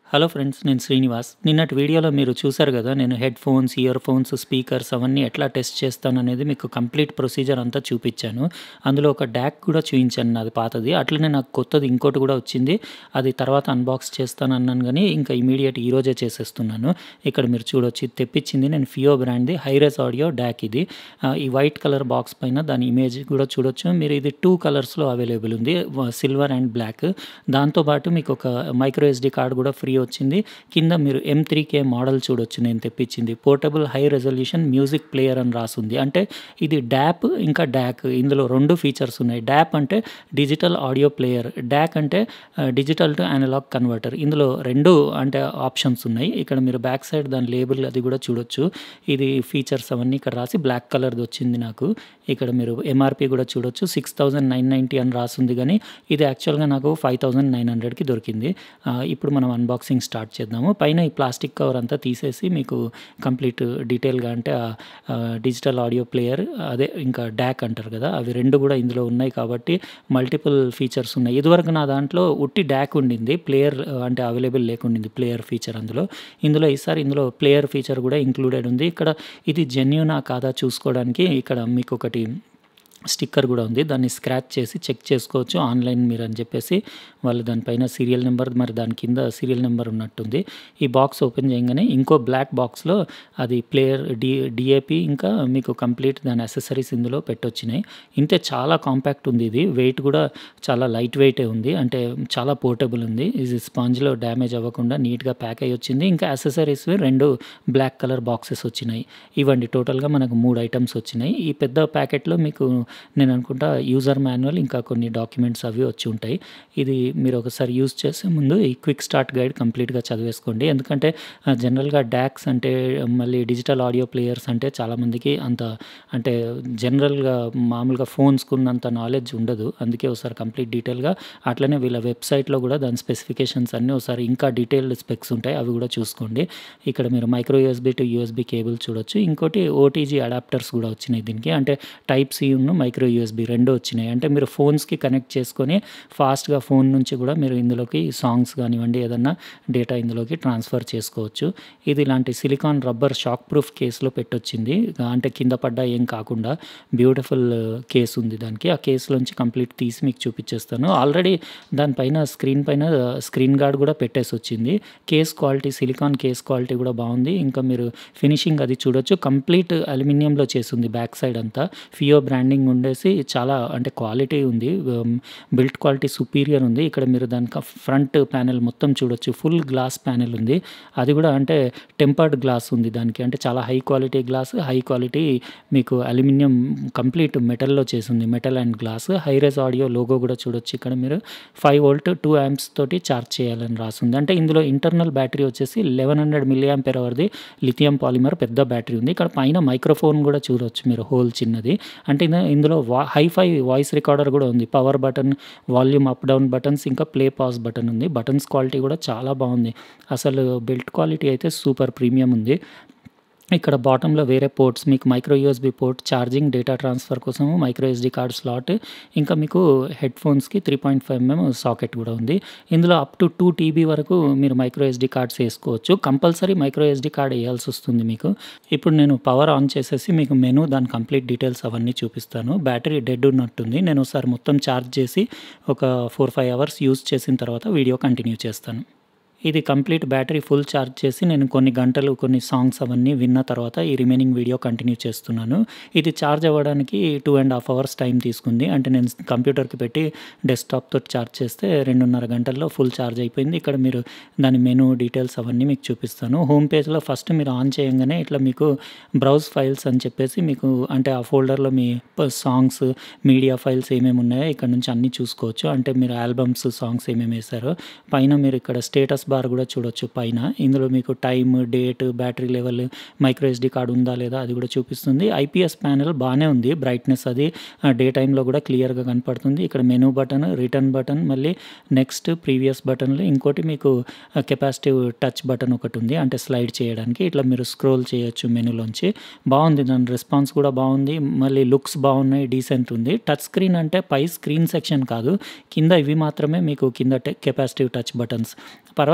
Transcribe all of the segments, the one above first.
Hello friends నేను శ్రీనివాస్ నిన్నటి వీడియోలో మీరు చూసారు కదా నేను headphones earphones speakers అవన్నీ ఎట్లా టెస్ట్ చేస్తాను అనేది మీకు కంప్లీట్ ప్రొసీజర్ అంతా చూపించాను అందులో ఒక డ్యాక్ కూడా చూపించాను నాది పాతది అట్లనే నాకు కొత్తది ఇంకోటి కూడా వచ్చింది అది తర్వాత అన్బాక్స్ చేస్తాను అన్నాను కానీ ఇంకా ఇమీడియట్ ఈరోజే చేసేస్తున్నాను ఇక్కడ మీరు చూడొచ్చు ఇది తెప్పించింది నేను ఫియో బ్రాండ్ది హైరెస్ ఆడియో డ్యాక్ ఇది ఆ, ఈ వైట్ కలర్ బాక్స్ పైన దాని ఇమేజ్ కూడా చూడొచ్చు మీరు ఇది టూ కలర్స్లో అవైలబుల్ ఉంది సిల్వర్ అండ్ బ్లాక్ దాంతోపాటు మీకు ఒక మైక్రో ఎస్డి కార్డ్ కూడా ఫ్రీ వచ్చింది కింద మీరు ఎం త్రీ కే మోడల్ చూడొచ్చు నేను తెప్పించింది portable high resolution music player అని రాసుంది అంటే ఇది డ్యాప్ ఇంకా డ్యాక్ ఇందులో రెండు ఫీచర్స్ ఉన్నాయి డ్యాప్ అంటే డిజిటల్ ఆడియో ప్లేయర్ డ్యాక్ అంటే డిజిటల్ టు అనలాగ్ కన్వర్టర్ ఇందులో రెండు అంటే ఆప్షన్స్ ఉన్నాయి ఇక్కడ మీరు బ్యాక్ సైడ్ దాని లేబుల్ అది కూడా చూడొచ్చు ఇది ఫీచర్స్ అవన్నీ ఇక్కడ రాసి బ్లాక్ కలర్ది వచ్చింది నాకు ఇక్కడ మీరు ఎంఆర్పి కూడా చూడొచ్చు సిక్స్ థౌజండ్ నైన్ నైంటీ అని రాసింది కానీ ఇది యాక్చువల్గా నాకు ఫైవ్ థౌజండ్ నైన్ హండ్రెడ్కి దొరికింది ఆ, ఇప్పుడు మనం అన్బాక్సింగ్ స్టార్ట్ చేద్దాము పైన ఈ ప్లాస్టిక్ కవర్ అంతా తీసేసి మీకు కంప్లీట్ డీటెయిల్గా అంటే డిజిటల్ ఆడియో ప్లేయర్ అదే ఇంకా డ్యాక్ అంటారు కదా అవి రెండు కూడా ఇందులో ఉన్నాయి కాబట్టి మల్టిపుల్ ఫీచర్స్ ఉన్నాయి ఇదివరకు నా దాంట్లో ఉట్టి డ్యాక్ ఉండింది ప్లేయర్ అంటే అవైలబుల్ లేకుండింది ప్లేయర్ ఫీచర్ అందులో ఇందులో ఈసారి ఇందులో ప్లేయర్ ఫీచర్ కూడా ఇంక్లూడెడ్ ఉంది ఇక్కడ ఇది జెన్యునా కాదా చూసుకోవడానికి ఇక్కడ మీకు ఒకటి స్టిక్కర్ కూడా ఉంది దాన్ని స్క్రాచ్ చేసి చెక్ చేసుకోవచ్చు ఆన్లైన్ మీరు అని చెప్పేసి వాళ్ళు దానిపైన సీరియల్ నెంబర్ మరి దాని కింద సీరియల్ నెంబర్ ఉన్నట్టుంది ఈ బాక్స్ ఓపెన్ చేయగానే ఇంకో బ్లాక్ బాక్స్లో అది ప్లేయర్ డి డిఏపి ఇంకా మీకు కంప్లీట్ దాని అసెసరీస్ ఇందులో పెట్టొచ్చినాయి ఇంతే చాలా కాంపాక్ట్ ఉంది ఇది వెయిట్ కూడా చాలా లైట్ వెయిటే ఉంది అంటే చాలా పోర్టబుల్ ఉంది ఇది స్పాంజ్లో డ్యామేజ్ అవ్వకుండా నీట్గా ప్యాక్ అయ్యి వచ్చింది ఇంకా అసెసరీస్ రెండు బ్లాక్ కలర్ బాక్సెస్ వచ్చినాయి ఇవ్వండి టోటల్గా మనకు మూడు ఐటమ్స్ వచ్చినాయి ఈ పెద్ద ప్యాకెట్లో మీకు నేను అనుకుంటా యూజర్ మాన్యువల్ ఇంకా కొన్ని డాక్యుమెంట్స్ అవి వచ్చి ఉంటాయి ఇది మీరు ఒకసారి యూజ్ చేసే ముందు ఈ క్విక్ స్టార్ట్ గైడ్ కంప్లీట్గా చదివేసుకోండి ఎందుకంటే ఆ, జనరల్గా డాక్స్ అంటే మళ్ళీ డిజిటల్ ఆడియో ప్లేయర్స్ అంటే చాలామందికి అంత అంటే జనరల్గా మామూలుగా ఫోన్స్కి ఉన్నంత నాలెడ్జ్ ఉండదు అందుకే ఒకసారి కంప్లీట్ డీటెయిల్గా అట్లనే వీళ్ళ వెబ్సైట్లో కూడా దాని స్పెసిఫికేషన్స్ అన్నీ ఒకసారి ఇంకా డీటెయిల్డ్ స్పెక్స్ ఉంటాయి అవి కూడా చూసుకోండి ఇక్కడ మీరు micro USB to USB cable చూడొచ్చు ఇంకోటి ఓటీజీ అడాప్టర్స్ కూడా వచ్చినాయి దీనికి అంటే టైప్ సి ఉన్న మైక్రో యూఎస్బీ రెండు వచ్చినాయి అంటే మీరు ఫోన్స్కి కనెక్ట్ చేసుకొని ఫాస్ట్గా ఫోన్ నుంచి కూడా మీరు ఇందులోకి సాంగ్స్ కానివ్వండి ఏదన్నా డేటా ఇందులోకి ట్రాన్స్ఫర్ చేసుకోవచ్చు ఇది ఇలాంటి సిలికాన్ రబ్బర్ షాక్ ప్రూఫ్ కేసులో పెట్టొచ్చింది అంటే కింద పడ్డా ఏం కాకుండా బ్యూటిఫుల్ కేస్ ఉంది దానికి ఆ కేసులోంచి కంప్లీట్ తీసి మీకు చూపించేస్తాను ఆల్రెడీ దానిపైన స్క్రీన్ పైన స్క్రీన్ గార్డ్ కూడా పెట్టేసి వచ్చింది case quality silicone case quality కూడా బాగుంది ఇంకా మీరు ఫినిషింగ్ అది చూడొచ్చు కంప్లీట్ అల్యూమినియంలో చేసింది బ్యాక్ సైడ్ అంతా ఫియో బ్రాండింగ్ ఉండేసి చాలా అంటే క్వాలిటీ ఉంది బిల్ట్ క్వాలిటీ సుపీరియర్ ఉంది ఇక్కడ మీరు దానికి ఫ్రంట్ ప్యానెల్ మొత్తం చూడొచ్చు ఫుల్ గ్లాస్ ప్యానెల్ ఉంది అది కూడా అంటే టెంపర్డ్ గ్లాస్ ఉంది దానికి అంటే చాలా high quality glass high quality మీకు అల్యూమినియం కంప్లీట్ మెటల్లో చేసింది metal and glass hi res audio logo కూడా చూడొచ్చు ఇక్కడ మీరు ఫైవ్ వోల్ట్ టూ యాంప్స్ తోటి ఛార్జ్ చేయాలని రాసింది అంటే ఇందులో ఇంటర్నల్ బ్యాటరీ వచ్చేసి లెవెన్ హండ్రెడ్ మిల్లీ యాంపేర్ అవర్ది లిథియం పాలిమర్ పెద్ద బ్యాటరీ ఉంది ఇక్కడ పైన మైక్రోఫోన్ కూడా చూడొచ్చు మీరు హోల్ చిన్నది అంటే ఇంద- ఇందులో వా హైఫై వాయిస్ రికార్డర్ కూడా ఉంది power button volume up down buttons ఇంకా ప్లే పాస్ బటన్ ఉంది బటన్స్ క్వాలిటీ కూడా చాలా బాగుంది అసలు బిల్ట్ క్వాలిటీ అయితే సూపర్ ప్రీమియం ఉంది ఇక్కడ బాటంలో వేరే పోర్ట్స్ మీకు micro USB port charging data transfer కోసం మైక్రో ఎస్డి కార్డ్ స్లాట్ ఇంకా మీకు హెడ్ ఫోన్స్కి three point five mm socket కూడా ఉంది ఇందులో అప్ టు టూ టీబీ వరకు మీరు మైక్రో ఎస్డి కార్డ్స్ వేసుకోవచ్చు కంపల్సరీ మైక్రో ఎస్డి కార్డ్ వేయాల్సి వస్తుంది మీకు ఇప్పుడు నేను పవర్ ఆన్ చేసేసి మీకు మెను దాని కంప్లీట్ డీటెయిల్స్ అవన్నీ చూపిస్తాను బ్యాటరీ డెడ్ ఉన్నట్టుంది నేను ఒకసారి మొత్తం ఛార్జ్ చేసి ఒక ఫోర్ ఫైవ్ అవర్స్ యూజ్ చేసిన తర్వాత వీడియో కంటిన్యూ చేస్తాను ఇది కంప్లీట్ బ్యాటరీ ఫుల్ ఛార్జ్ చేసి నేను కొన్ని గంటలు కొన్ని సాంగ్స్ అవన్నీ విన్న తర్వాత ఈ రిమైనింగ్ వీడియో కంటిన్యూ చేస్తున్నాను ఇది ఛార్జ్ అవ్వడానికి two and half hours time తీసుకుంది అంటే నేను కంప్యూటర్కి పెట్టి డెస్క్టాప్తో ఛార్జ్ చేస్తే రెండున్నర గంటల్లో ఫుల్ ఛార్జ్ అయిపోయింది ఇక్కడ మీరు దాని మెనూ డీటెయిల్స్ అవన్నీ మీకు చూపిస్తాను హోమ్ పేజ్లో ఫస్ట్ మీరు ఆన్ చేయగానే ఇట్లా మీకు బ్రౌజ్ ఫైల్స్ అని చెప్పేసి మీకు అంటే ఆ ఫోల్డర్లో మీ సాంగ్స్ మీడియా ఫైల్స్ ఏమేమి ఉన్నాయో ఇక్కడ నుంచి అన్నీ చూసుకోవచ్చు అంటే మీరు ఆల్బమ్స్ సాంగ్స్ ఏమేమి వేశారో పైన మీరు ఇక్కడ స్టేటస్ బార్ కూడా చూడొచ్చు పైన ఇందులో మీకు time date battery level micro SD card ఉందా లేదా అది కూడా చూపిస్తుంది ఐపీఎస్ ప్యానెల్ బాగానే ఉంది బ్రైట్నెస్ అది డే టైంలో కూడా క్లియర్గా కనపడుతుంది ఇక్కడ మెనూ బటన్ రిటర్న్ బటన్ మళ్ళీ నెక్స్ట్ ప్రీవియస్ బటన్లు ఇంకోటి మీకు కెపాసిటివ్ టచ్ బటన్ ఒకటి ఉంది అంటే స్లైడ్ చేయడానికి ఇట్లా మీరు స్క్రోల్ చేయొచ్చు మెనూలోంచి బాగుంది దాని రెస్పాన్స్ కూడా బాగుంది మళ్ళీ లుక్స్ బాగున్నాయి డీసెంట్ ఉంది టచ్ స్క్రీన్ అంటే పై స్క్రీన్ సెక్షన్ కాదు కింద ఇవి మాత్రమే మీకు కింద కెపాసిటివ్ టచ్ బటన్స్ పర్వాలేదు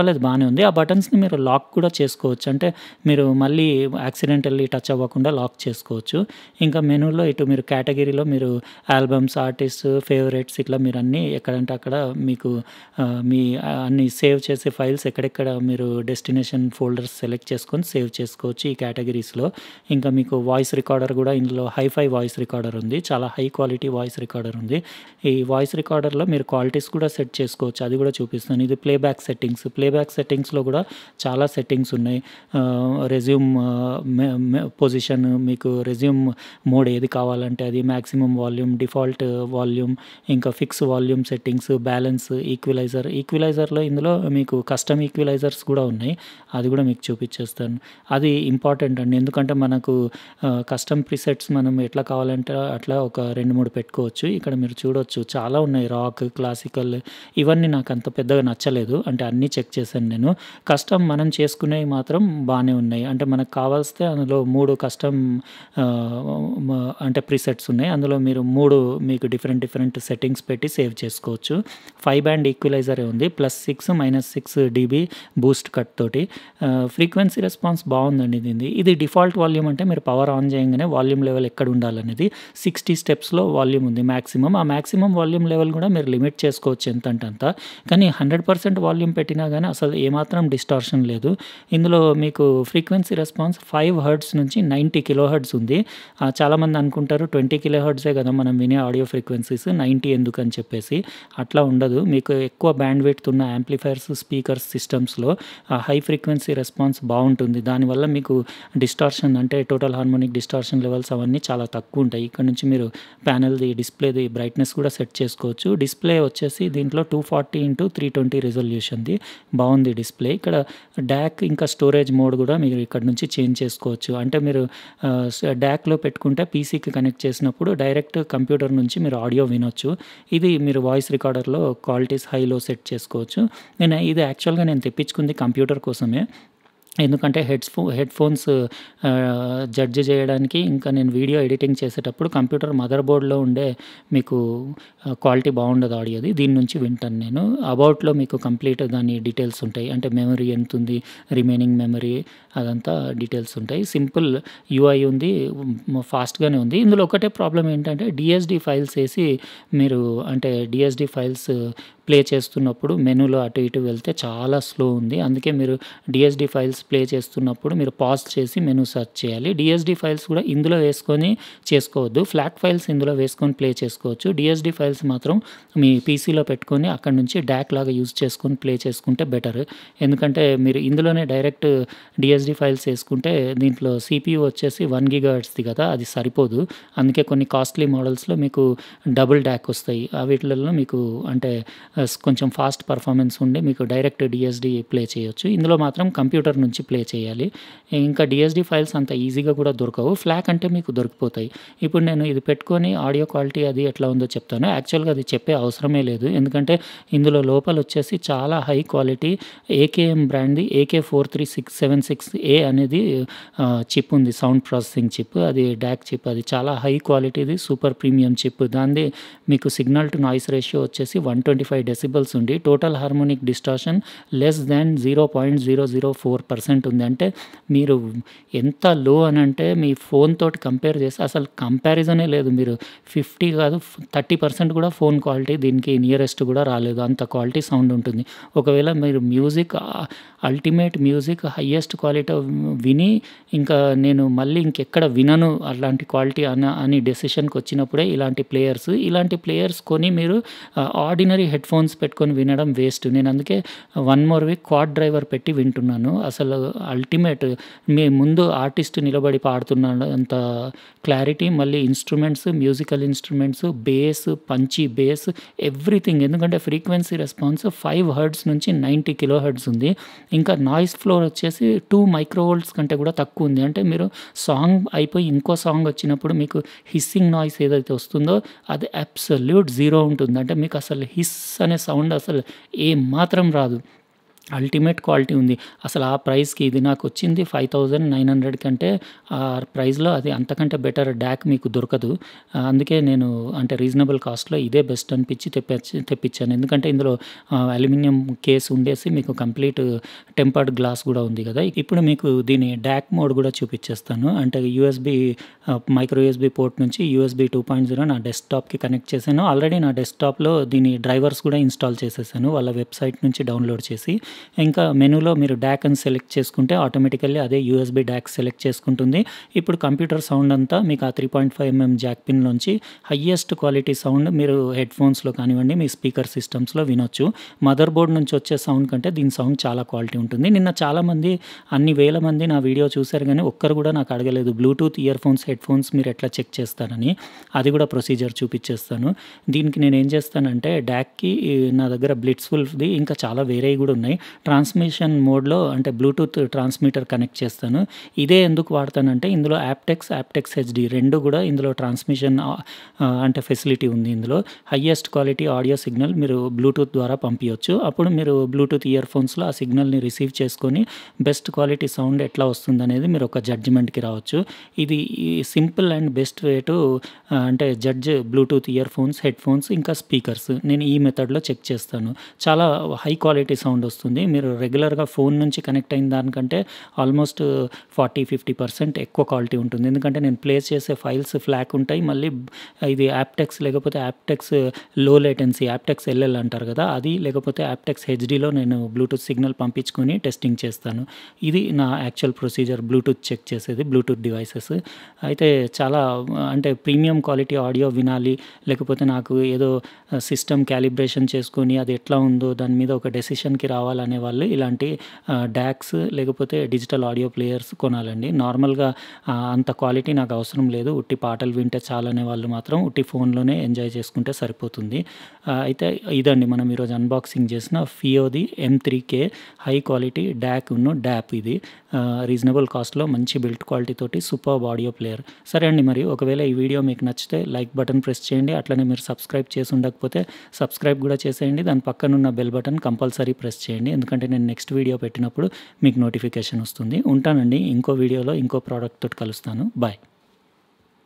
పర్వాలేదు బానే ఉంది. ఆ బటన్స్‌ని మీరు లాక్ కూడా చేసుకోవచ్చు. అంటే మీరు మళ్ళీ యాక్సిడెంటల్లీ టచ్ అవ్వకుండా లాక్ చేసుకోవచ్చు. ఇంకా మెనూలో ఇటు మీరు కేటగిరీలో మీరు ఆల్బమ్స్, ఆర్టిస్ట్స్, ఫేవరెట్స్ ఇట్లా మీరన్నీ ఎక్కడంటే అక్కడ మీకు ఆహ్, మీ అన్ని సేవ్ చేసే ఫైల్స్ ఎక్కడెక్కడ మీరు డెస్టినేషన్ ఫోల్డర్స్ సెలెక్ట్ చేసుకొని సేవ్ చేసుకోవచ్చు ఈ కేటగిరీస్‌లో. ఇంకా మీకు వాయిస్ రికార్డర్ గూడా ఇందులో హైఫై వాయిస్ రికార్డర్ ఉంది. చాలా హై క్వాలిటీ వాయిస్ రికార్డర్ ఉంది. ఈ వాయిస్ రికార్డర్‌లో మీరు క్వాలిటీస్ కూడా సెట్ చేసుకోవచ్చు. అది గూడా చూపిస్తాను. ఇది ప్లేబ్యాక్ సెట్టింగ్స్. ప్లేబ్యాక్ సెట్టింగ్స్‌లో గూడా చాలా సెట్టింగ్స్ ఉన్నాయి. ఆహ్, రెజ్యూమ్ మె మె పొజిషన్ మీకు రెజ్యూమ్ మోడ్ ఏది కావాలంటే అది, మాక్సిమమ్ వాల్యూమ్, డిఫాల్ట్ వాల్యూమ్, ఇంకా fix volume settings, balance, equalizer. ఈక్వలైజర్‌లో ఇందులో మీకు కస్టమ్ ఈక్వలైజర్స్ కూడా ఉన్నాయి. అది గూడా మీకు చూపిచ్చేస్తాను. అది ఇంపార్టెంట్ అండి. ఎందుకంటే మనకు ఆహ్, కస్టమ్ ప్రిసెట్స్ మనం ఎట్లా కావాలంటే అట్లా ఒక 2, 3 పెట్టుకోవచ్చు. ఇక్కడ మీరు చూడొచ్చు చాలా ఉన్నాయి. రాక్, క్లాసికల్ ఇవన్నీ నాకంత పెద్దగా నచ్చలేదు. అంటే అన్నీ చెక్ చేశాను నేను. కస్టమ్ మనం చేసుకునేవి మాత్రం బానే ఉన్నాయి. అంటే మనకు కావాల్స్తే అందులో 3 కస్టమ్ ఆహ్, మ అంటే ప్రిసెట్స్ ఉన్నాయి. అందులో మీరు 3 మీకు డిఫరెంట్ డిఫరెంట్ సెట్టింగ్స్ పెట్టి సేవ్ చేసుకోవచ్చు. 5 బ్యాండ్ ఈక్వలైజరే ఉంది. +6, -6 డీబీ బూస్ట్ కట్ తోటి. ఆహ్, ఫ్రీక్వెన్సీ రెస్పాన్స్ బావుందండి దీనిది. ఇది డిఫాల్ట్ వాల్యూమ్ అంటే మీరు పవర్ ఆన్ చేయంగానే వాల్యూమ్ లెవెల్ ఎక్కడ ఉండాలనేది 60 స్టెప్స్‌లో వాల్యూమ్ ఉంది మాక్సిమమ్. ఆ మాక్సిమమ్ వాల్యూమ్ లెవెల్ గూడా మీరు లిమిట్ చేసుకోవచ్చు ఎంతంటే అంత. కానీ 100% వాల్యూమ్ పెట్టినా గానీ అసలు ఏమాత్రం డిస్టార్షన్ లేదు. ఇందులో మీకు ఫ్రీక్వెన్సీ రెస్పాన్స్ 5 హెర్ట్జ్ నుంచి 90 కిలో హెర్ట్జ్ ఉంది. ఆహ్, చాలామంది అనుకుంటారు 20 కిలో హెర్ట్జే గదా మనం వినే ఆడియో ఫ్రీక్వెన్సీస్ 90 ఎందుకని చెప్పేసి. అట్లా ఉండదు. మీకు ఎక్కువ బ్యాండ్‌విడ్త్ ఉన్న యాంప్లిఫైయర్స్, స్పీకర్స్ సిస్టమ్స్‌లో ఆ హై ఫ్రీక్వెన్సీ రెస్పాన్స్ బావుంటుంది. దానివల్ల మీకు డిస్టార్షన్ అంటే టోటల్ హార్మోనిక్ డిస్టార్షన్ లెవెల్స్ అవన్నీ చాలా తక్కువుంటాయి. ఇక్కడ నుంచి మీరు ప్యానెల్‌ది డిస్‌ప్లేది బ్రైట్‌నెస్ కూడా సెట్ చేసుకోవచ్చు. డిస్‌ప్లే వచ్చేసి దీంట్లో 240x320 రిజల్యూషన్‌ది బావుంది డిస్‌ప్లే. ఇక్కడ డాక్ ఇంకా స్టోరేజ్ మోడ్ గూడా మీరు ఇక్కడ నుంచి చేంజ్ చేసుకోవచ్చు. అంటే మీరు ఆహ్, స్ డాక్‌లో పెట్టుకుంటే పీసీకి కనెక్ట్ చేసినప్పుడు డైరెక్ట్ కంప్యూటర్ నుంచి మీరు ఆడియో వినొచ్చు. ఇది మీరు వాయిస్ రికార్డర్‌లో క్వాలిటీస్ హైలో సెట్ చేసుకోవచ్చు. నేను ఇది యాక్చువల్‌గా నేను తెప్పించుకుంది కంప్యూటర్ కోసమే. ఎందుకంటే హెడ్స్ ఫో హెడ్‌ఫోన్స్ ఆహ్, జడ్జ్ చేయడానికి ఇంకా నేను వీడియో ఎడిటింగ్ చేసేటప్పుడు కంప్యూటర్ మదర్ బోర్డ్‌లో ఉండే మీకు ఆహ్, క్వాలిటీ బావుండదు ఆడియోది. దీని నుంచి వింటాను నేను. అబౌట్‌లో మీకు కంప్లీట్ దాని డీటెయిల్స్ ఉంటాయి. అంటే మెమరీ ఎంతుంది, రిమైనింగ్ మెమరీ అదంతా డీటెయిల్స్ ఉంటాయి. సింపుల్ యూఐ ఉంది. హ్మ్, ఫాస్ట్‌గానే ఉంది. ఇందులో ఒకటే ప్రాబ్లమ్ ఏంటంటే డీఎస్‌డీ ఫైల్స్ ఏసి మీరు అంటే డీఎస్‌డీ ఫైల్స్ ప్లే చేస్తున్నప్పుడు మెనూలో అటు ఇటు వెళ్తే చాలా స్లో ఉంది. అందుకే మీరు డీఎస్‌డీ ఫైల్స్ ప్లే చేస్తున్నప్పుడు మీరు పాజ్ చేసి మెనూ సెర్చ్ చేయాలి. డీఎస్‌డీ ఫైల్స్ కూడా ఇందులో వేసుకొని చేసుకోవద్దు. ఫ్లాట్ ఫైల్స్ ఇందులో వేసుకొని ప్లే చేసుకోవచ్చు. డీఎస్‌డీ ఫైల్స్ మాత్రం మీ పీసీలో పెట్టుకొని అక్కడి నుంచి డాక్ లాగా యూజ్ చేసుకొని ప్లే చేసుకుంటే బెటర్. ఎందుకంటే మీరు ఇందులోనే డైరెక్ట్ డీఎస్‌డీ ఫైల్స్ ఏసుకుంటే దీంట్లో సీపీయూ వచ్చేసి 1 గిగాహెర్ట్జ్‌ది కదా! అది సరిపోదు. అందుకే కొన్ని కాస్ట్‌లీ మోడల్స్‌లో మీకు డబుల్ డాక్ వస్తాయి. ఆ వీటిలలో మీకు అంటే ఆహ్, కొంచెం ఫాస్ట్ పర్ఫార్మెన్స్ ఉండి మీకు డైరెక్ట్ డీఎస్‌డీ ప్లే చేయొచ్చు. ఇందులో మాత్రం కంప్యూటర్ నుంచి ప్లే చేయాలి. ఇంకా డీఎస్‌డీ ఫైల్స్ అంత ఈజీగా కూడా దొరకవు. ఫ్లాక్ అంటే మీకు దొరికిపోతాయి. ఇప్పుడు నేను ఇది పెట్టుకొని ఆడియో క్వాలిటీ అది ఎట్లా ఉందో చెప్తాను. యాక్చువల్‌గా అది చెప్పే అవసరమే లేదు. ఎందుకంటే ఇందులో లోపల వచ్చేసి చాలా హై క్వాలిటీ ఏకేఎం బ్రాండ్‌ది ఏకే 43676 అనేది ఆహ్, చిప్ ఉంది. Sound processing chip. అది డాక్ చిప్. అది చాలా హై క్వాలిటీది సూపర్ ప్రీమియం చిప్. దానిది మీకు సిగ్నల్ టు నాయిస్ రేషియో వచ్చేసి 125 డెసిబెల్స్ ఉండి total harmonic distortion less than 0.004% ఉంది. అంటే మీరు ఎంత లో అనంటే మీ ఫోన్ తోటి కంపేర్ చేస్తే అసలు కంపారిజనే లేదు. మీరు 50 కాదు 30% కూడా ఫోన్ క్వాలిటీ దీనికి నియరెస్ట్ కూడా రాలేదు. అంత క్వాలిటీ సౌండ్ ఉంటుంది. ఒకవేళ మీరు మ్యూజిక్ ఆహ్, అల్టిమేట్ మ్యూజిక్ హైయెస్ట్ క్వాలిటీ విని ఇంకా నేను మళ్ళీ ఇంకెక్కడ వినను అలాంటి క్వాలిటీ అన అని డెసిషన్‌కి వచ్చినప్పుడే ఇలాంటి ప్లేయర్స్ ఇలాంటి ప్లేయర్స్ కొని మీరు ఆహ్, ఆర్డినరీ హెడ్‌ఫోన్స్ పెట్టుకొని వినడం వేస్ట్. నేను అందుకే one more week quad driver పెట్టి వింటున్నాను. అసలు అల్టిమేట్ మీ ముందు ఆర్టిస్ట్ నిలబడి పాడుతున్నంత క్లారిటీ మళ్ళీ instruments, musical instruments, bass, punchy bass everything ఎందుకంటే ఫ్రీక్వెన్సీ రెస్పాన్స్ 5 హెర్ట్జ్ నుంచి 90 కిలో హెర్ట్జ్ ఉంది. ఇంకా నాయిస్ ఫ్లోర్ వచ్చేసి 2 మైక్రో వోల్ట్స్ కంటే కూడా తక్కువ ఉంది. అంటే మీరు సాంగ్ అయిపోయి ఇంకో సాంగ్ వచ్చినప్పుడు మీకు హిస్సింగ్ నాయిస్ ఏదైతే వస్తుందో అది అబ్సల్యూట్ జీరో ఉంటుంది. అంటే మీకు అసలు హిస్ అనే సౌండ్ అసలు ఏమాత్రం రాదు. అల్టిమేట్ క్వాలిటీ ఉంది. అసలు ఆ ప్రైస్‌కి ఇది నాకొచ్చింది 5900 కంటే ఆ ప్రైస్‌లో అది అంతకంటే బెటర్ డాక్ మీకు దొరకదు. ఆహ్, అందుకే నేను అంటే రీజనబుల్ కాస్ట్‌లో ఇదే బెస్ట్ అనిపించి తెప్పచ్చి తెప్పించాను. ఎందుకంటే ఇందులో ఆహ్, అల్యూమినియం కేస్ ఉండేసి మీకు కంప్లీట్ టెంపర్డ్ గ్లాస్ గూడా ఉంది గదా! ఇప్పుడు మీకు దీని డాక్ మోడ్ గూడా చూపిచ్చేస్తాను. అంటే యూఎస్‌బీ ఆహ్, మైక్రో యూఎస్‌బీ పోర్ట్ నుంచి యూఎస్‌బీ 2.0 నా డెస్క్‌టాప్‌కి కనెక్ట్ చేశాను. ఆల్రెడీ నా డెస్క్‌టాప్‌లో దీని డ్రైవర్స్ గూడా ఇన్‌స్టాల్ చేసేసాను. వాళ్ళ వెబ్‌సైట్ నుంచి డౌన్‌లోడ్ చేసి. ఇంకా మెనూలో మీరు డాక్ అని సెలెక్ట్ చేసుకుంటే ఆటోమేటికల్లీ అదే యూఎస్‌బీ డాక్ సెలెక్ట్ చేసుకుంటుంది. ఇప్పుడు కంప్యూటర్ సౌండ్ అంతా మీకు ఆ 3.5 ఎంఎం జాక్ పిన్‌లోంచి హైయెస్ట్ క్వాలిటీ సౌండ్ మీరు హెడ్‌ఫోన్స్‌లో కానివ్వండి, మీ స్పీకర్ సిస్టమ్స్‌లో వినొచ్చు. మదర్ బోర్డ్ నుంచి వచ్చే సౌండ్ కంటే దీని సౌండ్ చాలా క్వాలిటీ ఉంటుంది. నిన్న చాలామంది అన్ని వేల మంది నా వీడియో చూసారు గానీ ఒక్కరు గూడా నాకు అడగలేదు. బ్లూటూత్ ఇయర్‌ఫోన్స్, హెడ్‌ఫోన్స్ మీరు ఎట్లా చెక్ చేస్తారని. అది గూడా ప్రొసీజర్ చూపిచ్చేస్తాను. దీనికి నేనేం చేస్తానంటే డాక్‌కి నా దగ్గర బ్లిట్స్‌ఫుల్‌ది ఇంకా చాలా వేరేయి గూడా ఉన్నాయి. ట్రాన్స్‌మిషన్ మోడ్‌లో అంటే బ్లూటూత్ ట్రాన్స్‌మిటర్ కనెక్ట్ చేస్తాను. ఇదే ఎందుకు వాడతానంటే ఇందులో యాప్టెక్స్, యాప్టెక్స్ హెచ్‌డి 2 గూడా ఇందులో ట్రాన్స్‌మిషన్ ఆహ్, ఆహ్, అంటే ఫెసిలిటీ ఉంది ఇందులో. హైయెస్ట్ క్వాలిటీ ఆడియో సిగ్నల్ మీరు బ్లూటూత్ ద్వారా పంపియొచ్చు. అప్పుడు మీరు బ్లూటూత్ ఇయర్‌ఫోన్స్‌లో ఆ సిగ్నల్‌ని రిసీవ్ చేసుకొని బెస్ట్ క్వాలిటీ సౌండ్ ఎట్లా వస్తుందనేది మీరు ఒక జడ్జ్‌మెంట్‌కి రావచ్చు. ఇది ఈ simple and best way to ah, అంటే జడ్జ్ బ్లూటూత్ ఇయర్‌ఫోన్స్, హెడ్‌ఫోన్స్ ఇంకా స్పీకర్స్. నేను ఈ మెథడ్‌లో చెక్ చేస్తాను. చాలా హై క్వాలిటీ సౌండ్ వస్తుంది. మీరు రెగ్యులర్‌గా ఫోన్ నుంచి కనెక్ట్ అయిన దానికంటే ఆల్మోస్ట్ 40, 50% ఎక్కువ క్వాలిటీ ఉంటుంది. ఎందుకంటే నేను ప్లే చేసే ఫైల్స్ ఫ్లాక్ ఉంటాయి. మళ్ళీ ఇది యాప్టెక్స్ లేకపోతే యాప్టెక్స్ లో లేటెన్సీ యాప్టెక్స్ ఎల్ఎల్ అంటారు గదా! అది లేకపోతే యాప్టెక్స్ హెచ్‌డిలో నేను బ్లూటూత్ సిగ్నల్ పంపించుకొని టెస్టింగ్ చేస్తాను. ఇది నా యాక్చువల్ ప్రొసీజర్ బ్లూటూత్ చెక్ చేసేది బ్లూటూత్ డివైసెస్. అయితే చాలా అంటే ప్రీమియం క్వాలిటీ ఆడియో వినాలి, లేకపోతే నాకు ఏదో సిస్టమ్ కాలిబ్రేషన్ చేసుకొని అది ఎట్లా ఉందో దాని మీద ఒక డెసిషన్‌కి రావాలనే వాళ్ళు ఇలాంటి ఆహ్, డాక్స్ లేకపోతే డిజిటల్ ఆడియో ప్లేయర్స్ కొనాలండి. నార్మల్‌గా ఆహ్, అంత క్వాలిటీ నాకు అవసరం లేదు. ఉట్టి పాటలు వింటే చాలనే వాళ్ళు మాత్రం ఉట్టి ఫోన్‌లోనే ఎంజాయ్ చేసుకుంటే సరిపోతుంది. ఆహ్, అయితే ఇదండి మనం ఈరోజు అన్బాక్సింగ్ చేసిన ఫియోది ఎం3కే హై క్వాలిటీ డాక్ ఉన్ను డాప్ ఇది. ఆహ్, రీజనబుల్ కాస్ట్‌లో మంచి బిల్డ్ క్వాలిటీ తోటి సూపర్బ్ ఆడియో ప్లేయర్. సరే అండి మరి ఒకవేళ ఈ వీడియో మీకు నచ్చితే లైక్ బటన్ ప్రెస్ చేయండి. అట్లనే మీరు సబ్స్క్రైబ్ చేసి ఉండకపోతే సబ్స్క్రైబ్ గూడా చేసేయండి. దాని పక్కనున్న బెల్ బటన్ కంపల్సరీ ప్రెస్ చేయండి. ఎందుకంటే నేను నెక్స్ట్ వీడియో పెట్టినప్పుడు మీకు నోటిఫికేషన్ వస్తుంది. ఉంటానండి. ఇంకో వీడియోలో ఇంకో ప్రాడక్ట్ తోటి కలుస్తాను. బాయ్.